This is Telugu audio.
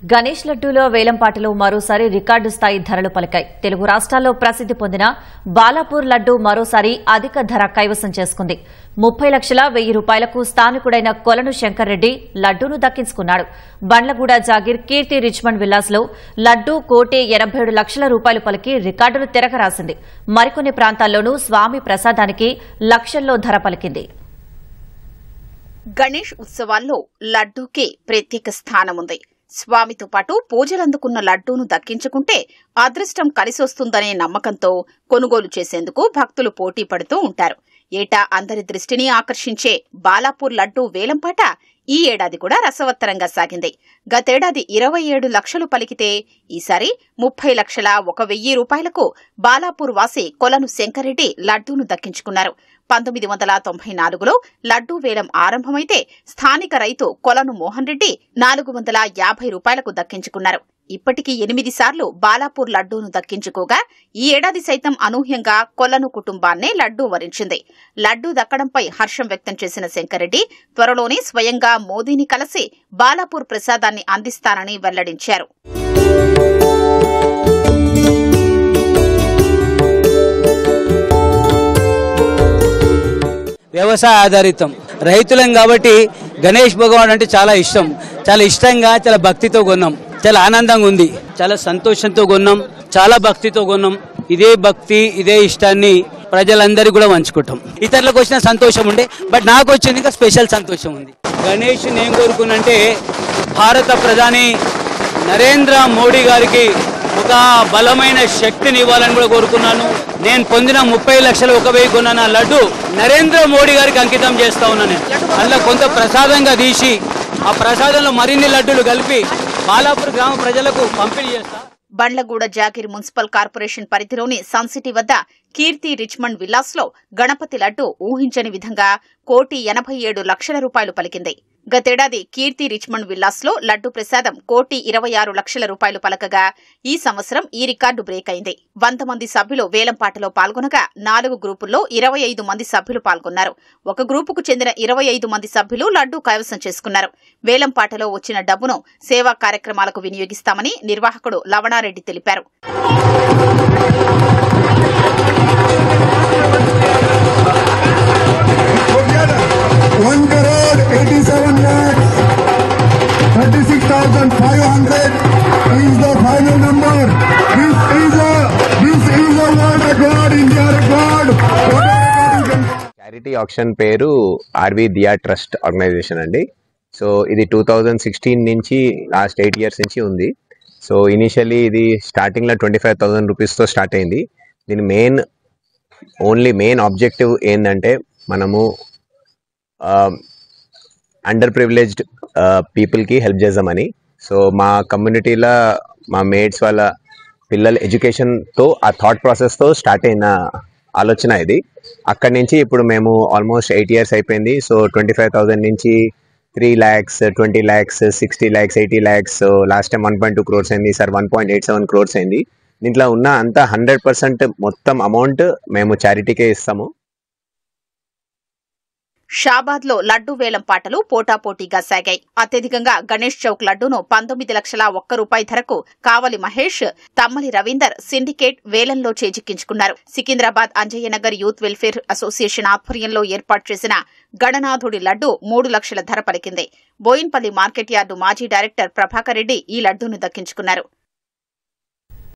గణేష్ లడ్డూలో వేలంపాటలో మరోసారి రికార్డు స్థాయి ధరలు పలికాయి తెలుగు రాష్ట్రాల్లో ప్రసిద్ది పొందిన బాలాపూర్ లడ్డూ మరోసారి అధిక ధర కైవసం చేసుకుంది ముప్పై లక్షల వెయ్యి రూపాయలకు స్థానికుడైన కొలను శంకర్ రెడ్డి లడ్డూను దక్కించుకున్నాడు బండ్లగూడ జాగీర్ కీర్తి రిచ్మండ్ విల్లాస్ లో లడ్డూ కోటి ఎనభై ఏడు లక్షల రూపాయలు పలికి రికార్డును తిరగరాసింది మరికొన్ని ప్రాంతాల్లోనూ స్వామి ప్రసాదానికి లక్షల్లో ధర పలికింది గణేష్ ఉత్సవాల్లో లడ్డూకే ప్రత్యేక స్థానముంది స్వామితో పాటు పూజలందుకున్న లడ్డూను దక్కించుకుంటే అదృష్టం కలిసొస్తుందనే నమ్మకంతో కొనుగోలు చేసేందుకు భక్తులు పోటీ పడుతూ ఉంటారు ఏటా అందరి దృష్టిని ఆకర్షించే బాలాపూర్ లడ్డూ వేలంపాట ఈ ఏడాది కూడా రసవత్తరంగా సాగింది గతేడాది ఇరవై ఏడు లక్షలు పలికితే ఈసారి ముప్పై లక్షల ఒక వెయ్యి రూపాయలకు బాలాపూర్ వాసి కొలను శంకరెడ్డి లడ్డూను దక్కించుకున్నారు పంతొమ్మిది వందల తొంభై నాలుగులో లడ్డూ వేలం ఆరంభమైతే స్థానిక రైతు కొలను మోహన్ రెడ్డి నాలుగు వందల యాభై రూపాయలకు దక్కించుకున్నారు ఇప్పటికీ ఎనిమిది సార్లు బాలాపూర్ లడ్డూను దక్కించుకోగా ఈ ఏడాది సైతం అనూహ్యంగా కొలను కుటుంబాన్నే లడ్డూ వరించింది లడ్డూ దక్కడంపై హర్షం వ్యక్తం చేసిన శంకరెడ్డి త్వరలోనే స్వయంగా మోదీని కలిసి బాలాపూర్ ప్రసాదాన్ని అందిస్తానని వెల్లడించారు వ్యవసాయ ఆధారితం రైతులం కాబట్టి గణేష్ భగవాన్ అంటే చాలా ఇష్టం చాలా ఇష్టంగా చాలా భక్తితో కొన్నాం చాలా ఆనందంగా ఉంది చాలా సంతోషంతో కొన్నాం చాలా భక్తితో కొన్నాం ఇదే భక్తి ఇదే ఇష్టాన్ని ప్రజలందరికీ కూడా పంచుకుంటాం ఇతరులకు వచ్చిన సంతోషం ఉండే బట్ నాకు వచ్చింది ఇంకా స్పెషల్ సంతోషం ఉంది గణేష్ నేను కోరుకున్నంటే భారత ప్రధాని నరేంద్ర మోడీ గారికి ఒక బలమైన శక్తిని ఇవ్వాలని కూడా కోరుకున్నాను నేను పొందిన ముప్పై లక్షలు ఒక వెయ్యి కొన్న నా లడ్డు నరేంద్ర మోడీ గారికి అంకితం చేస్తా ఉన్నాను నేను అందులో కొంత ప్రసాదంగా తీసి ఆ ప్రసాదంలో మరిన్ని లడ్డులు కలిపి బాలాపూర్ గ్రామ ప్రజలకు పంపిణీ చేస్తా బండ్లగూడ జాగిర్ మున్సిపల్ కార్పొరేషన్ పరిధిలోని సన్సిటీ వద్ద కీర్తి రిచ్మండ్ విల్లాస్ లో గణపతి లడ్డు ఊహించని విధంగా కోటి ఎనభై ఏడు లక్షల రూపాయలు పలికింది గతేడాది కీర్తి రిచ్మండ్ విల్లాస్ లో లడ్డు ప్రసాదం కోటి ఇరవై ఆరు లక్షల రూపాయలు పలకగా ఈ సంవత్సరం ఈ రికార్డు బ్రేక్ అయింది వంద మంది సభ్యులు వేలంపాటలో పాల్గొనగా నాలుగు గ్రూపుల్లో ఇరవై ఐదు మంది సభ్యులు పాల్గొన్నారు ఒక గ్రూపుకు చెందిన ఇరవై ఐదు మంది సభ్యులు లడ్డు కైవసం చేసుకున్నారు వేలంపాటలో వచ్చిన డబ్బును సేవా కార్యక్రమాలకు వినియోగిస్తామని నిర్వాహకుడు లవణారెడ్డి తెలిపారు One crore eighty-seven lakh thirty-six thousand five hundred is the final number. This is a this is a world record, India record. What a record you can- charity option పేరు ఆర్వి దియా ట్రస్ట్ ఆర్గనైజేషన్ అండి సో ఇది టూ థౌజండ్ సిక్స్టీన్ నుంచి లాస్ట్ ఎయిట్ ఇయర్స్ నుంచి ఉంది సో ఇనిషియలీ ఇది స్టార్టింగ్లో ట్వంటీ ఫైవ్ థౌసండ్ రూపీస్తో స్టార్ట్ అయింది దీని మెయిన్ ఓన్లీ మెయిన్ ఆబ్జెక్టివ్ ఏంటంటే మనము అండర్ ప్రివిలేజ్డ్ పీపుల్కి హెల్ప్ చేద్దామని సో మా కమ్యూనిటీలో మా మేడ్స్ వాళ్ళ పిల్లల ఎడ్యుకేషన్తో ఆ థాట్ ప్రాసెస్తో స్టార్ట్ అయిన ఆలోచన ఇది అక్కడి నుంచి ఇప్పుడు మేము ఆల్మోస్ట్ ఎయిట్ ఇయర్స్ అయిపోయింది సో ట్వంటీ ఫైవ్ థౌజండ్ నుంచి three lakhs twenty lakhs sixty lakhs eighty lakhs so last time one point two crores అయింది sir one point eight seven crores అయింది దీంట్లో ఉన్న అంతా హండ్రెడ్ పర్సెంట్ మొత్తం అమౌంట్ మేము చారిటీకే ఇస్తాము షాబాద్ లో లడ్డు వేలం పాటలు పోటాపోటీగా సాగాయి అత్యధికంగా గణేష్ చౌక్ లడ్డూను పంతొమ్మిది లక్షల ఒక్క రూపాయి ధరకు కావలి మహేష్ తమ్మలి రవీందర్ సిండికేట్ వేలంలో చేజిక్కించుకున్నారు Secunderabad Anjaiahnagar youth welfare association ఆధ్వర్యంలో ఏర్పాటు చేసిన గణనాథుడి లడ్డు మూడు లక్షల ధర పలికింది బోయిన్పల్లి మార్కెట్ యార్డు మాజీ డైరెక్టర్ ప్రభాకర్ రెడ్డి ఈ లడ్డూను దక్కించుకున్నారు